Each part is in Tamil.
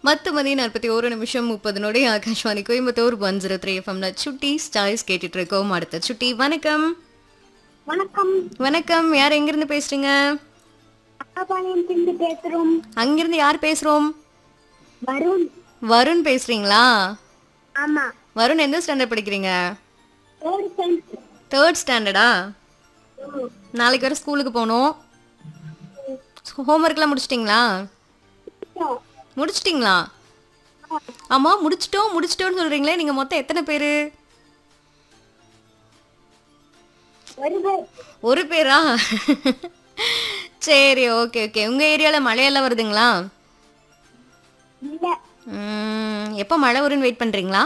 மத்து மணி நாற்பத்தி ஒரு நிமிஷம் முப்பது நொடி Akashvani Coimbatore one zero three எஃப்எம்ல சுட்டி ஸ்டாய்ஸ் கேட்டுட்டு இருக்கோம் அடுத்த சுட்டி வணக்கம் வணக்கம் வணக்கம் யார் எங்கிருந்து பேசுறீங்க அக்காபாளையம் திண்டு பேசுறோம் அங்கிருந்து யார் பேசுறோம் வருண் வருண் பேசுறீங்களா ஆமா வருண் எந்த ஸ்டாண்டர்ட் படிக்கிறீங்க தேர்ட் சென்ஸ் தேர்ட் ஸ்டாண்டர்டா நாளைக்கு வர ஸ்கூலுக்கு போகணும் ஹோம்ஒர்க்லாம் முடிச்சிட்டிங்களா முடிச்சிட்டிங்களா ஆமா முடிச்சிட்டோம் முடிச்சிட்டோம்னு சொல்றீங்களே நீங்க மொத்தம் எத்தனை பேரு ஒரு பேர் ஒரு பேரா சரி ஓகே ஓகே உங்க ஏரியால மழையெல்லாம் வருதுங்களா இல்ல ம், எப்போ மழை வரும்னு வெயிட் பண்றீங்களா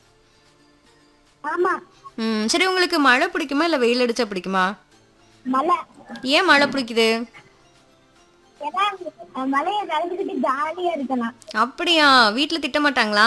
ஆமா ம் சரி உங்களுக்கு மழை பிடிக்குமா இல்லை வெயில் அடிச்சா பிடிக்குமா மலை ஏன் மழை பிடிக்குது ஏன்னா அஹ், மலையை கலந்துக்கிட்டு ஜாலியா இருக்கலாம் அப்படியா வீட்டில் திட்ட மாட்டாங்களா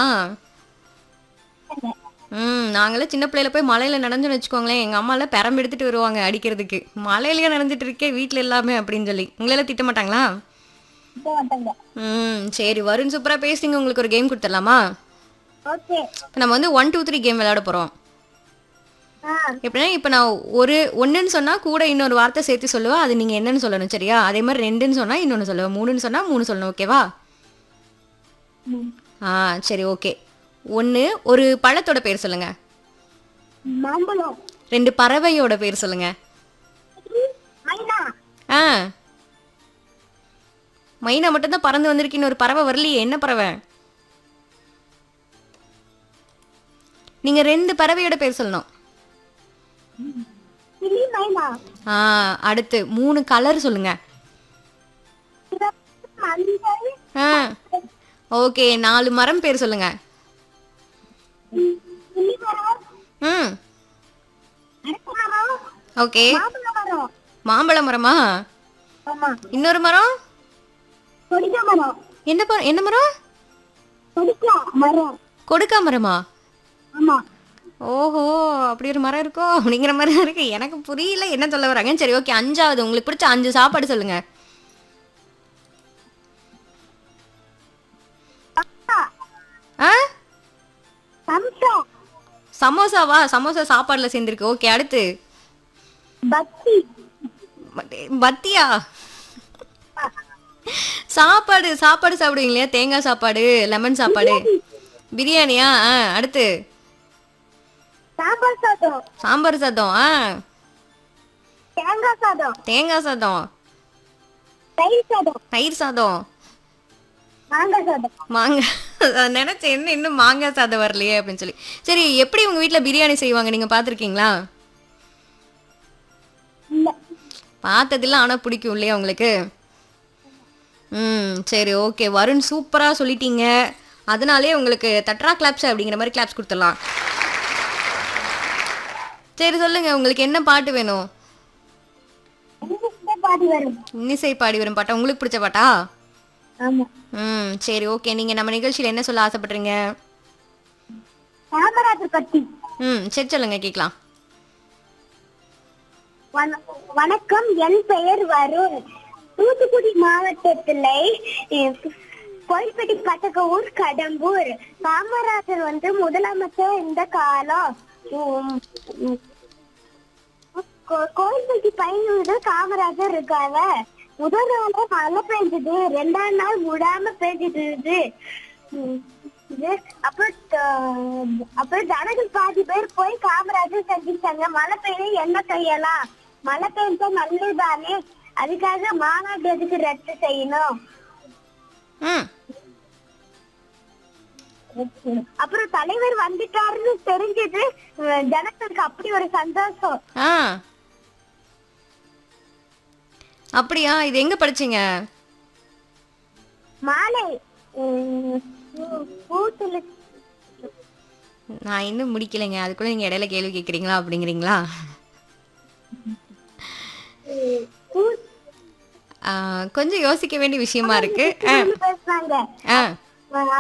ம் நாங்களாம் சின்ன பிள்ளையில போய் மலையில நனைஞ்சோன்னு வச்சுக்கோங்களேன் எங்கள் அம்மாலாம் பெரம்பு எடுத்துட்டு வருவாங்க அடிக்கிறதுக்கு மலையிலயே நனைஞ்சிட்டு இருக்கே வீட்டில் எல்லாமே அப்படின்னு சொல்லி உங்களெல்லாம் திட்ட மாட்டாங்களா இப்ப மாட்டாங்க ம் சரி வருண் சூப்பராக பேசுங்க உங்களுக்கு ஒரு கேம் கொடுத்துடலாமா ஓகே இப்போ நம்ம வந்து ஒன் டூ த்ரீ கேம் விளையாட போகிறோம் ஆ எப்படின்னா இப்போ நான் ஒரு ஒன்றுன்னு சொன்னால் கூட இன்னொரு வார்த்தை சேர்த்து சொல்லுவேன் அது நீங்கள் என்னன்னு சொல்லணும் சரியா அதே மாதிரி ரெண்டுன்னு சொன்னால் இன்னொன்று சொல்லுவேன் மூணுன்னு சொன்னால் மூணு சொல்லணும் ஓகேவா ம். ஆ சரி ஓகே ஒன்று ஒரு பழத்தோட பேர் சொல்லுங்கள் மாம்பழம் ரெண்டு பறவையோட பேர் சொல்லுங்கள் மைனா ஆ மைனா மட்டும்தான் பறந்து வந்திருக்கு இன்னொரு பறவை வரலையே என்ன பறவை நீங்க ரெண்டு பறவையோட பேர் சொல்லணும் கிளி மைனா ஆ அடுத்து மூணு கலர் சொல்லுங்க சிவப்பு, மஞ்சள் ஆ ஓகே நாலு மரம் பேர் சொல்லுங்க கிளி மரம் ம் அரச மரம் ஓகே மாம்பழ மரம் மாம்பழ மரமா ஆமா இன்னொரு மரம் கொடிக்க மரம் என்ன ப என்ன மரம் கொடிக்க மரம் கொடுக்கா மரமா ஆமா ஓஹோ அப்படி ஒரு மரம் இருக்கோ அப்படிங்கிற மாதிரி தான் இருக்கு எனக்கு புரியல என்ன சொல்ல வராங்க சரி ஓகே அஞ்சாவது உங்களுக்கு பிடிச்ச அஞ்சு சாப்பாடு சொல்லுங்க பக்கா ஆ சம்சா சமோசாவா சமோசா சாப்பாடுல சேர்ந்துருக்கு ஓகே அடுத்து பக்தி பட்- பத்தியா சாப்பாடு சாப்பாடு சாப்பிடுவீங்க இல்லையா தேங்காய் சாப்பாடு லெமன் சாப்பாடு பிரியாணியா ஆ அடுத்து சாம்பார் சாதம் சாம்பார் சாதம் ஆ தேங்காய் சாதம் தேங்காய் சாதம் தயிர் சாதம் தயிர் சாதம் மாங்காய் சாதம் மாங்காய் நினைச்சேன் என்ன இன்னும் மாங்காய் சாதம் வரலையே அப்படின்னு சொல்லி சரி எப்படி உங்க வீட்ல பிரியாணி செய்வாங்க நீங்க பார்த்துருக்கீங்களா இல்ல பார்த்ததில்ல ஆனா பிடிக்கும் இல்லையா உங்களுக்கு ம் சரி ஓகே வருண் சூப்பரா சொல்லிட்டீங்க அதனாலே உங்களுக்கு தட்ரா கிளாப்ஸ் அப்படிங்கிற மாதிரி கிளாப்ஸ் கொடுத்துடலாம் சரி சொல்லுங்க உங்களுக்கு என்ன பாட்டு வேணும் எனக்கு இந்த பாதி வரும் இன்னிசை பாடி வரும் பாட்டா உங்களுக்கு பிடிச்ச பாட்டா ஆமா ம் சரி ஓகே நீங்க நம்ம நிகழ்ச்சியில என்ன சொல்ல ஆசைப்படுறீங்க காமராஜர் பத்தி ம் சரி சொல்லுங்க கேட்கலாம் வண- வணக்கம் என் பெயர் வருண் தூத்துக்குடி மாவட்டத்துல அஹ், கோயில்பட்டி பட்டக்க ஊர் கடம்பூர் காமராஜர் வந்து முதலமைச்சர் இந்த காலம் உம், உம், கோ- கோயில்பட்டி பையனோட காமராஜர் இருக்காங்க முதல் நாள் மழை பெஞ்சது ரெண்டாம் நாள் விடாம பெஞ்சிட்டு இருந்தது உம், இது அப்புறம் த- அப்புறம் ஜனங்கள் பாதி பேர் போய் காமராஜர் சந்திச்சாங்க மழை பெய்ய என்ன செய்யலாம் மழை பெய்ஞ்சா நல்லதுதானே அதுக்காக மாநாடு எதுக்கு ரத்து செய்யணும் ம் அப்புறம் தலைவர் வந்துட்டாருன்னு தெரிஞ்சது அஹ், ஜனங்களுக்கு அப்படி ஒரு சந்தோஷம் ஆ அப்படியா இது எங்க படிச்சீங்க மாலை உம், பூ- பூத்துல நான் இன்னும் முடிக்கலைங்க அதுக்குள்ள நீங்க இடையில கேள்வி கேட்குறீங்களா அப்படிங்கிறீங்களா பூ ஆ, கொஞ்சம் யோசிக்க வேண்டிய விஷயமா இருக்கு ஆ பேசுனாங்க ஆ அஹ்,